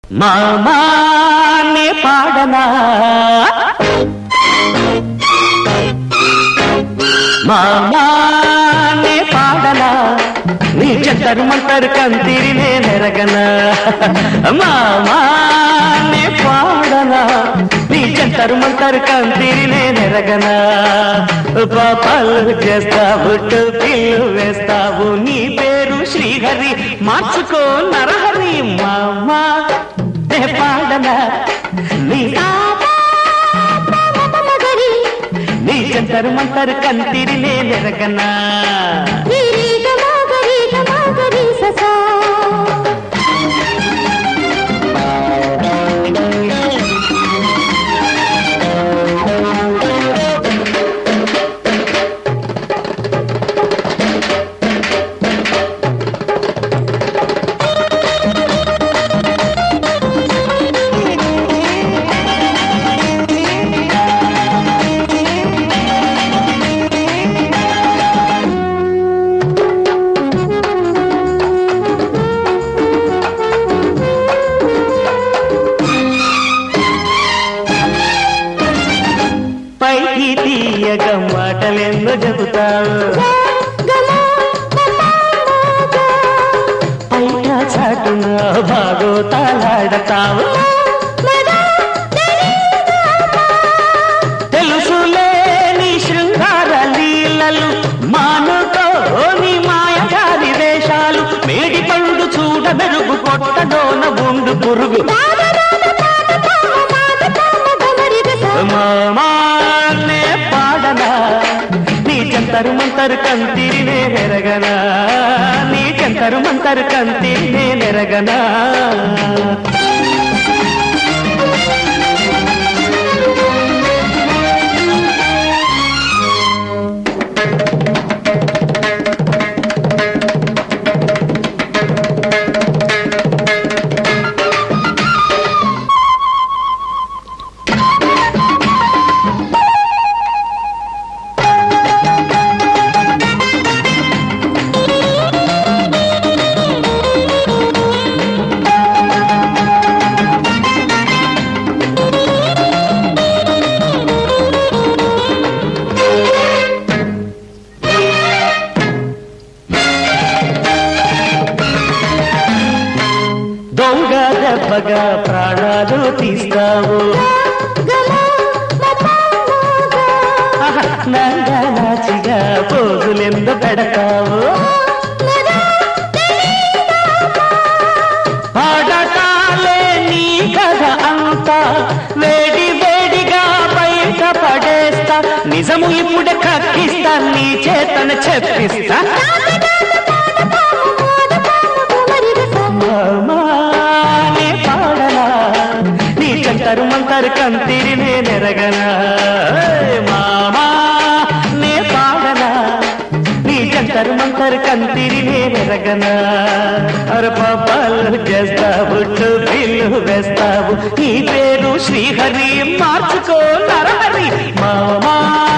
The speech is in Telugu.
మామానే పాడనా మామానే పాడనా నీ చెత్తరు మంతరు కంతిరి నెరగనా మామానే పాడనా నీ చెత్తరు మంతరు కంతిరి నెరగనా పాపాలు చేస్తావు పిల్లు వేస్తావు నీ పేరు శ్రీహరి మార్చుకో నరహరి మామా నే పాడనా నీ మగరి నీ చెంతరు మంతరు కంతిరి నెరగనా రీరీగ మగరీగ మగరి ససా పైకి తీయగ మాటలెన్నో చెబుతావు పైట చాటున భాగోతాలాడతావు తెలుసులే నీ శృంగార లీలలు మానుకోని మాయగారి వేషాలు మేడి పండు చూడ మెరుగు కొట్టలోన ఉండు పురుగు మామానే పాడనా నీ చెంతరు మంతరు కంతిరి నే నెరగనా నీ చెంతరు మంతరు కంతిరి నే నెరగనా దొంగ దెబ్బగా ప్రాణాలు తీస్తావు ఆహా, నంగనాచిగా పోజులెందు పెడతావు పాడటాలే నీ కథ అంతా వేడి వేడిగా బయట పడేస్తా నిజము ఇప్పుడే కక్కిస్తా నీ చేతన చెప్పిస్తా మామానే పాడనా నీ చెంతరు మంతరు కంతిరి నే నెరగనా మామా నే పాడనా నీ చెంతరు మంతరు కంతిరి నే నెరగనా అర పాపాలు చేస్తావు పిల్లు వేస్తావు నీ పేరు శ్రీహరి మార్చుకో నరహరి మామా